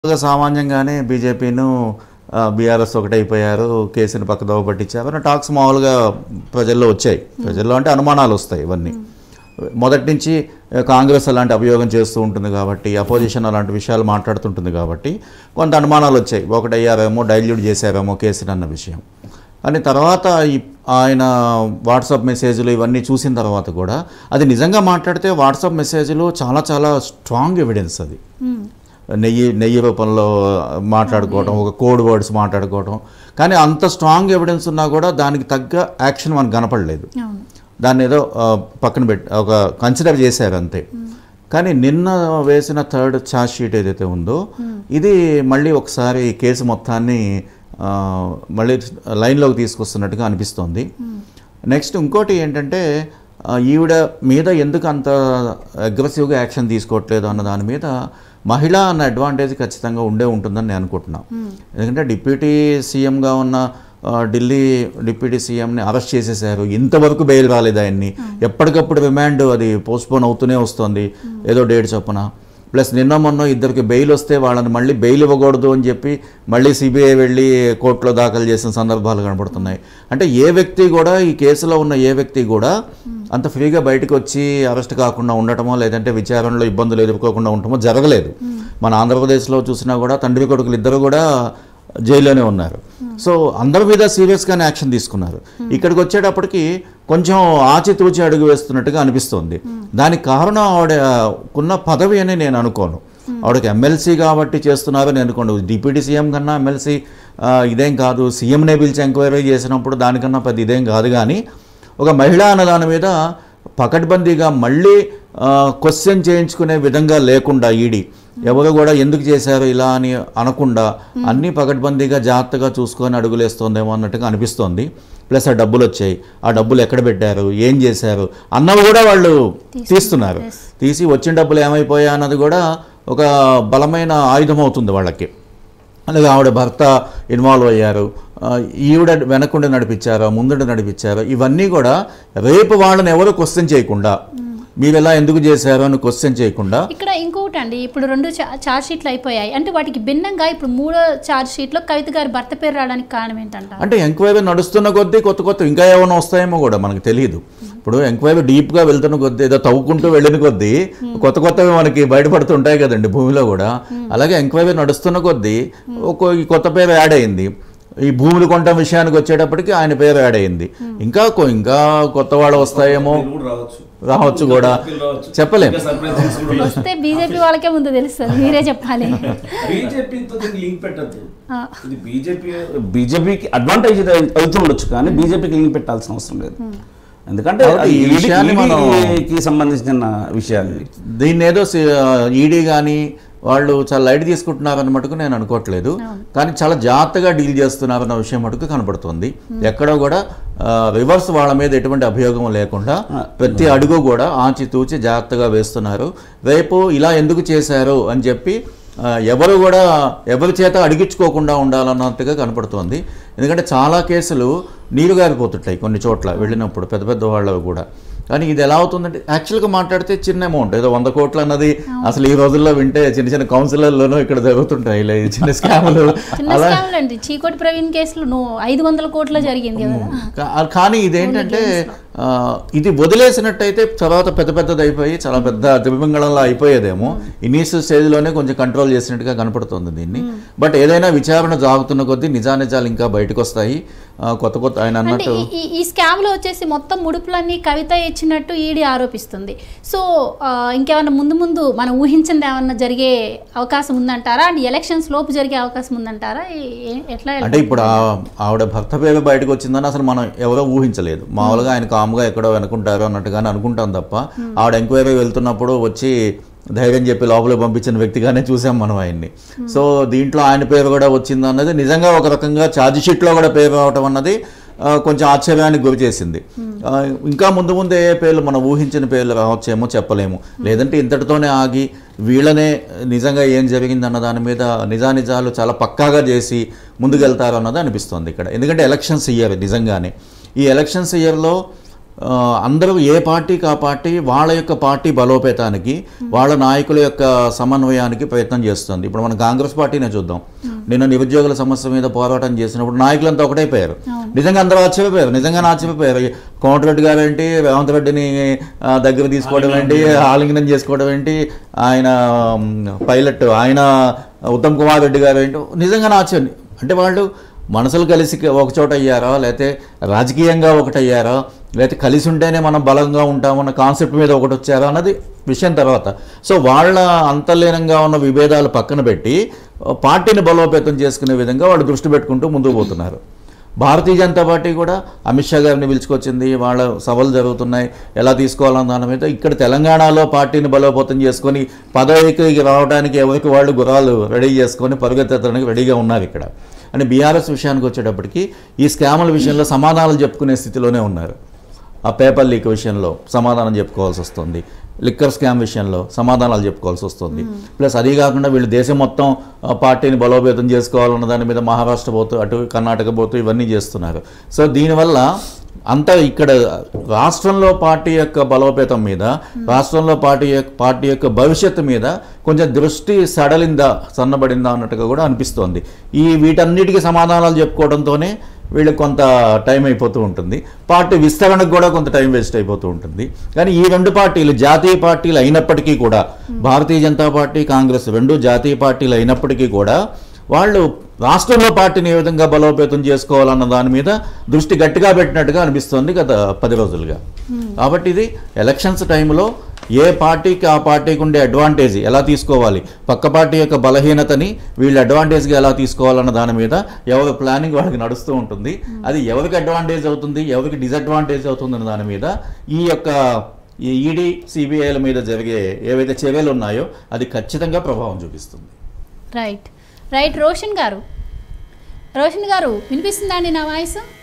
మామూలుగా సామాన్యంగానే బీజేపీను బీఆర్ఎస్ ఒకటైపోయారు కేసుని పక్కదోవ పట్టించారు అన్న టాక్స్ మామూలుగా ప్రజల్లో వచ్చాయి ప్రజల్లో అంటే అనుమానాలు వస్తాయి ఇవన్నీ మొదటి నుంచి ఆ, కాంగ్రెస్ అలాంటి అభియోగం చేస్తూ ఉంటుంది కాబట్టి అపోజిషన్ అలాంటి విషయాలు మాట్లాడుతుంటుంది కాబట్టి కొంత అనుమానాలు వచ్చాయి ఒకటయ్యారేమో డైల్యూట్ చేశారేమో కేసుని అన్న విషయం కానీ తర్వాత ఈ ఆయన వాట్సాప్ మెసేజ్లు ఇవన్నీ చూసిన తర్వాత కూడా అది నిజంగా మాట్లాడితే వాట్సాప్ మెసేజ్లు చాలా చాలా స్ట్రాంగ్ ఎవిడెన్స్ అది నెయ్యి నెయ్యి రూపంలో మాట్లాడుకోవడం ఒక కోడ్ వర్డ్స్ మాట్లాడుకోవడం కానీ అంత స్ట్రాంగ్ ఎవిడెన్స్ ఉన్నా కూడా దానికి తగ్గ యాక్షన్ మనకు కనపడలేదు అవును దాన్ని ఏదో ఆ, పక్కన పెట్టి ఒక కన్సిడర్ చేశారు అంతే కానీ నిన్న వేసిన థర్డ్ ఛార్జ్ షీట్ ఏదైతే ఉందో ఇది మళ్ళీ ఒకసారి ఈ కేసు మొత్తాన్ని ఆ, మళ్ళీ లైన్లోకి తీసుకొస్తున్నట్టుగా అనిపిస్తోంది నెక్స్ట్ ఇంకోటి ఏంటంటే ఆ, ఈవిడ మీద ఎందుకు అంత అగ్రెసివ్గా యాక్షన్ తీసుకోవట్లేదు అన్న దాని మీద మహిళ అన్న అడ్వాంటేజ్ ఖచ్చితంగా ఉండే ఉంటుందని నేను అనుకుంటున్నాను ఎందుకంటే డిప్యూటీ సీఎంగా ఉన్న ఆ, ఢిల్లీ డిప్యూటీ సీఎంని అరెస్ట్ చేసేసారు ఇంతవరకు బెయిల్ రాలేదు ఆయన్ని ఎప్పటికప్పుడు రిమాండ్ అది పోస్ట్పోన్ అవుతూనే వస్తుంది ఏదో డేట్ చొప్పున ప్లస్ నిన్న మొన్న ఇద్దరికి బెయిల్ వస్తే వాళ్ళని మళ్ళీ బెయిల్ ఇవ్వకూడదు అని చెప్పి మళ్ళీ సిబిఐ వెళ్ళి కోర్టులో దాఖలు చేసిన సందర్భాలు కనబడుతున్నాయి అంటే ఏ వ్యక్తి కూడా ఈ కేసులో ఉన్న ఏ వ్యక్తి కూడా అంత ఫ్రీగా బయటకు వచ్చి అరెస్ట్ కాకుండా ఉండటమో లేదంటే విచారణలో ఇబ్బందులు ఎదుర్కోకుండా ఉండటమో జరగలేదు మన ఆంధ్రప్రదేశ్లో చూసినా కూడా తండ్రి కొడుకులు ఇద్దరు కూడా జైల్లోనే ఉన్నారు సో అందరి మీద సీరియస్గానే యాక్షన్ తీసుకున్నారు ఇక్కడికి వచ్చేటప్పటికి కొంచెం ఆచితూచి అడుగు వేస్తున్నట్టుగా అనిపిస్తోంది దానికి కారణం ఆవిడకున్న పదవి అని నేను అనుకోను ఆవిడకి ఎమ్మెల్సీ కాబట్టి చేస్తున్నారని అనుకోండి డిప్యూటీ సీఎం కన్నా ఎమ్మెల్సీ ఇదేం కాదు సీఎంనే పిలిచి ఎంక్వైరీ చేసినప్పుడు దానికన్నా పెద్ద ఇదేం కాదు కానీ ఒక మహిళ అన్న దాని మీద పకడ్బందీగా మళ్ళీ క్వశ్చన్ చేయించుకునే విధంగా లేకుండా ఈడీ ఎవరు కూడా ఎందుకు చేశారు ఇలా అని అనకుండా అన్నీ పకడ్బందీగా జాగ్రత్తగా చూసుకొని అడుగులేస్తోందేమో అన్నట్టుగా అనిపిస్తోంది ప్లస్ ఆ డబ్బులు వచ్చాయి ఆ డబ్బులు ఎక్కడ పెట్టారు ఏం చేశారు అన్నవి కూడా వాళ్ళు తీస్తున్నారు తీసి వచ్చిన డబ్బులు ఏమైపోయా అన్నది కూడా ఒక బలమైన ఆయుధం అవుతుంది వాళ్ళకి అలాగే ఆవిడ భర్త ఇన్వాల్వ్ అయ్యారు ఆ, ఈవిడ వెనకుండి నడిపించారా ముందుండి నడిపించారా ఇవన్నీ కూడా రేపు వాళ్ళని ఎవరు క్వశ్చన్ చేయకుండా మీరు ఎలా ఎందుకు చేశారు అని క్వశ్చన్ చేయకుండా ఇక్కడ ఇంకొకటి అండి ఇప్పుడు రెండు చా- ఛార్జ్ షీట్లు అయిపోయాయి అంటే వాటికి భిన్నంగా ఇప్పుడు మూడో ఛార్జ్ షీట్లో కవిత గారి భర్త పేరు రావడానికి కారణం ఏంటంట అంటే ఎంక్వైరీ నడుస్తున్న కొద్దీ కొత్త కొత్త ఇంకా ఏమైనా వస్తాయేమో కూడా మనకు తెలియదు ఇప్పుడు ఎంక్వైరీ డీప్గా వెళ్తున్న కొద్దీ ఏదో తవ్వుకుంటూ వెళ్ళిన కొద్దీ కొత్త కొత్తవి మనకి బయటపడుతుంటాయి కదండి భూమిలో కూడా అలాగే ఎంక్వైరీ నడుస్తున్న కొద్దీ ఒక ఈ కొత్త పేరు యాడ్ అయింది ఈ భూములు కొనటం విషయానికి వచ్చేటప్పటికి ఆయన పేరు యాడ్ అయింది ఇంకా కొ- ఇంకా కొత్త వాళ్ళు వస్తాయేమో వీళ్ళు కూడా రావచ్చు రావచ్చు కూడా వీళ్ళు రావచ్చు. చెప్పలేం ఇంకా surprises కూడా ఉన్నాయి. వస్తే బీజేపీ వాళ్ళకే ముందు తెలుస్తుంది మీరే చెప్పాలి బీజేపీతో దీనికి లింక్ పెట్టద్దు ఆ, ఇది బీజేపీ బీజేపీకి అడ్వాంటేజ్ అవుతూ ఉండొచ్చు కానీ బీజేపీకి లింక్ పెట్టాల్సిన అవసరం లేదు ఎందుకంటే కాబట్టి అది ఈ విషయాన్ని మనం- ఈడీకి సంబంధించిన విషయాలు ఇవి. దీన్ని ఏదో ఈడీ కానీ వాళ్ళు చాలా లైట్ తీసుకుంటున్నారన్న మటుకు నేను అనుకోవట్లేదు కానీ చాలా జాగ్రత్తగా డీల్ చేస్తున్నారన్న విషయం మటుకు కనబడుతుంది ఎక్కడో కూడా రివర్స్ వాళ్ళ మీద ఎటువంటి అభియోగం లేకుండా ప్రతి అడుగు కూడా ఆచితూచి జాగ్రత్తగా వేస్తున్నారు రేపు ఇలా ఎందుకు చేశారు అని చెప్పి ఆ, ఎవరు కూడా ఎవరి చేత అడిగించుకోకుండా ఉండాలన్నట్టుగా కనపడుతోంది ఎందుకంటే చాలా కేసులు నీరు గారిపోతుంటాయి కొన్ని చోట్ల వెళ్ళినప్పుడు పెద్ద పెద్ద వాళ్ళవి కూడా కానీ ఇది ఎలా అవుతుందంటే యాక్చువల్గా మాట్లాడితే చిన్న అమౌంట్ ఏదో వంద కోట్లు అన్నది అసలు ఈ రోజుల్లో వింటే చిన్న చిన్న కౌన్సిలర్లోనూ ఇక్కడ జరుగుతుంటాయి ఇలా ఈ చిన్న స్కాములు చిన్న స్కామ్లు అండి చీకోటి ప్రవీణ్ కేసులు నువ్వు ఐదు వందల కోట్ల జరిగింది కదా కా- కానీ ఇదేంటంటే ఆ, ఇది వదిలేసినట్టయితే తర్వాత పెద్ద పెద్దది అయిపోయి చాలా పెద్ద దివ్యంగళంలో అయిపోయేదేమో ఇనీషియల్ స్టేజ్లోనే కొంచెం కంట్రోల్ చేసినట్టుగా కనపడుతుంది దీన్ని బట్ ఏదైనా విచారణ జాగుతున్న కొద్దీ నిజానిజాలు ఇంకా బయటకు వస్తాయి ఆ, కొత్త కొత్త ఆయన అంటే అన్నట్టు ఈ- ఈ ఈ స్కామ్లో వచ్చేసి మొత్తం ముడుపులన్నీ కవిత ఇచ్చినట్టు ఈడీ ఆరోపిస్తుంది సో ఆ, ఇంకేమన్నా ముందు ముందు మనం ఊహించింది ఏమన్నా జరిగే అవకాశం ఉందంటారా అండ్ ఎలక్షన్స్ లోపు జరిగే అవకాశం ఉందంటారా ఏ- ఏ- ఎట్లా అంటే ఇప్పుడు ఆ- ఆవిడ భర్త పేరు బయటకు వచ్చిందని అసలు మనం ఎవరో ఊహించలేదు మామూలుగా ఆయన కామ్గా ఎక్కడో వెనుకుంటారు అన్నట్టుగానే అనుకుంటాం తప్ప ఆవిడ ఎంక్వైరీ వెళ్తున్నప్పుడు వచ్చి ధైర్యం చెప్పి లోపలికి పంపించిన వ్యక్తిగానే చూసాం మనం ఆయన్ని సో దీంట్లో ఆయన పేరు కూడా వచ్చింది అన్నది నిజంగా ఒక రకంగా ఛార్జ్ షీట్లో కూడా పేరు రావటం అన్నది ఆ, కొంచెం ఆశ్చర్యానికి గురి చేసింది ఆ, ఇంకా ముందు ముందు ఏ పేర్లు మనం ఊహించిన పేర్లు రావచ్చేమో చెప్పలేము లేదంటే ఇంతటితోనే ఆగి వీళ్ళనే నిజంగా ఏం జరిగింది అన్న దాని మీద నిజానిజాలు చాలా పక్కాగా చేసి ముందుకెళ్తారు అన్నది అనిపిస్తుంది ఇక్కడ ఎందుకంటే ఎలక్షన్స్ ఇయర్ నిజంగానే ఈ ఎలక్షన్స్ ఇయర్లో ఆ, అందరూ ఏ పార్టీకి ఆ పార్టీ వాళ్ళ యొక్క పార్టీ బలోపేతానికి వాళ్ళ నాయకుల యొక్క సమన్వయానికి ప్రయత్నం చేస్తుంది ఇప్పుడు మనం కాంగ్రెస్ పార్టీనే చూద్దాం నిన్న నిరుద్యోగుల సమస్య మీద పోరాటం చేసినప్పుడు నాయకులంతా ఒకటైపోయారు నిజంగా అందరూ ఆశ్చర్యపోయారు నిజంగా ఆశ్చర్యపోయారు కోమటిరెడ్డి గారు ఏంటి రేవంత్ రెడ్డిని ఆ, దగ్గర తీసుకోవడం ఏంటి ఆలింగనం చేసుకోవడం ఏంటి ఆయన మ్, పైలట్ ఆయన ఉత్తమ్ కుమార్ రెడ్డి గారు ఏంటో నిజంగా ఆశ్చర్యం అంటే వాళ్ళు మనసులు కలిసి ఒక చోట అయ్యారా లేకపోతే రాజకీయంగా ఒకటయ్యారా లేకపోతే కలిసి ఉంటేనే మనం బలంగా ఉంటామన్న కాన్సెప్ట్ మీద ఒకటి వచ్చారా అన్నది విషయం తర్వాత సో వాళ్ళ అంతర్లీనంగా ఉన్న విభేదాలు పక్కన పెట్టి పార్టీని బలోపేతం చేసుకునే విధంగా వాళ్ళు దృష్టి పెట్టుకుంటూ ముందుకు పోతున్నారు భారతీయ జనతా పార్టీ కూడా అమిత్ షా గారిని పిలుచుకొచ్చింది వాళ్ళ సభలు జరుగుతున్నాయి ఎలా తీసుకోవాలన్న దాని మీద ఇక్కడ తెలంగాణలో పార్టీని బలోపేతం చేసుకొని పదవికి రావడానికి ఎవరికి వాళ్ళు గురాలు రెడీ చేసుకొని పరుగెత్తడానికి రెడీగా ఉన్నారు ఇక్కడ అని బీఆర్ఎస్ విషయానికి వచ్చేటప్పటికి ఈ స్కాముల విషయంలో సమాధానాలు చెప్పుకునే స్థితిలోనే ఉన్నారు ఆ పేపర్ లీక్ విషయంలో సమాధానం చెప్పుకోవాల్సి వస్తుంది లిక్కర్ స్కామ్ విషయంలో సమాధానాలు చెప్పుకోవాల్సి వస్తుంది ప్లస్ అది కాకుండా వీళ్ళు దేశం మొత్తం ఆ, పార్టీని బలోపేతం చేసుకోవాలన్న దాని మీద మహారాష్ట్ర పోతూ అటు కర్ణాటక పోతూ ఇవన్నీ చేస్తున్నారు సో దీనివల్ల అంతా ఇక్కడ రాష్ట్రంలో పార్టీ యొక్క బలోపేతం మీద రాష్ట్రంలో పార్టీ యొక్క పార్టీ యొక్క భవిష్యత్తు మీద కొంచెం దృష్టి సడలిందా సన్నబడిందా అన్నట్టుగా కూడా అనిపిస్తోంది ఈ వీటన్నిటికీ సమాధానాలు చెప్పుకోవడంతోనే వీళ్ళకి కొంత టైం అయిపోతూ ఉంటుంది పార్టీ విస్తరణకు కూడా కొంత టైం వేస్ట్ అయిపోతూ ఉంటుంది కానీ ఈ రెండు పార్టీలు జాతీయ పార్టీలు అయినప్పటికీ కూడా భారతీయ జనతా పార్టీ కాంగ్రెస్ రెండు జాతీయ పార్టీలు అయినప్పటికీ కూడా వాళ్ళు రాష్ట్రంలో పార్టీని ఏ విధంగా బలోపేతం చేసుకోవాలన్న దాని మీద దృష్టి గట్టిగా పెట్టినట్టుగా అనిపిస్తోంది గత పది రోజులుగా కాబట్టి ఇది ఎలక్షన్స్ టైంలో ఏ పార్టీకి ఆ పార్టీకి ఉండే అడ్వాంటేజ్ ఎలా తీసుకోవాలి పక్క పార్టీ యొక్క బలహీనతని వీళ్ళు అడ్వాంటేజ్గా ఎలా తీసుకోవాలన్న దాని మీద ఎవరి ప్లానింగ్ వాళ్ళకి నడుస్తూ ఉంటుంది అది ఎవరికి అడ్వాంటేజ్ అవుతుంది ఎవరికి డిసడ్వాంటేజ్ అవుతుంది అన్న దాని మీద ఈ యొక్క ఈ ఈడీ సిబిఐల మీద జరిగే ఏవైతే చర్యలు ఉన్నాయో అది ఖచ్చితంగా ప్రభావం చూపిస్తుంది రైట్ రైట్ రోషన్ గారు రోషన్ గారు వినిపిస్తుందా అండి నా వాయిస్